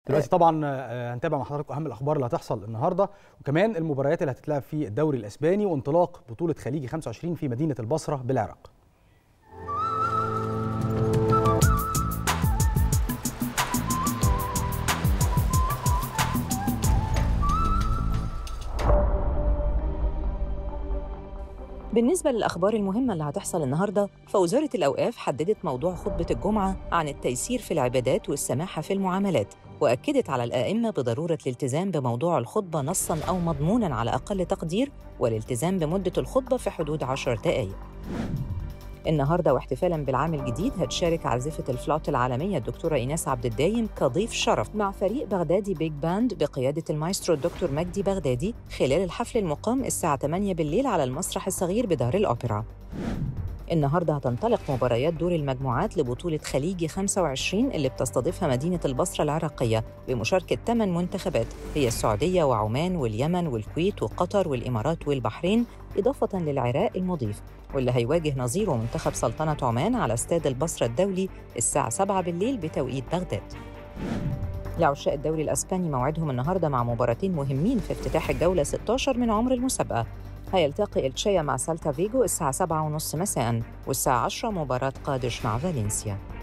دلوقتي طبعا آه، هنتابع مع حضراتكم اهم الاخبار اللي هتحصل النهارده وكمان المباريات اللي هتتلعب في الدوري الاسباني وانطلاق بطوله خليجي 25 في مدينه البصره بالعراق بالنسبة للأخبار المهمة اللي هتحصل النهاردة فوزارة الأوقاف حددت موضوع خطبة الجمعة عن التيسير في العبادات والسماحة في المعاملات وأكدت على الآئمة بضرورة الالتزام بموضوع الخطبة نصاً أو مضموناً على أقل تقدير والالتزام بمدة الخطبة في حدود عشر دقائق النهارده واحتفالا بالعام الجديد هتشارك عازفة الفلوت العالمية الدكتورة إيناس عبد الدايم كضيف شرف مع فريق بغدادي بيج باند بقيادة المايسترو الدكتور مجدي بغدادي خلال الحفل المقام الساعة 8 بالليل على المسرح الصغير بدار الأوبرا. النهارده هتنطلق مباريات دور المجموعات لبطولة خليجي 25 اللي بتستضيفها مدينة البصرة العراقية بمشاركة 8 منتخبات هي السعودية وعمان واليمن والكويت وقطر والإمارات والبحرين إضافة للعراق المضيف واللي هيواجه نظيره منتخب سلطنة عمان على استاد البصرة الدولي الساعة 7 بالليل بتوقيت بغداد. لعشاق الدوري الأسباني موعدهم النهاردة مع مباراتين مهمين في افتتاح الجولة 16 من عمر المسابقة هيلتقي التشيا مع سالتا فيجو الساعة 7:30 مساء والساعة 10 مباراة قادش مع فالنسيا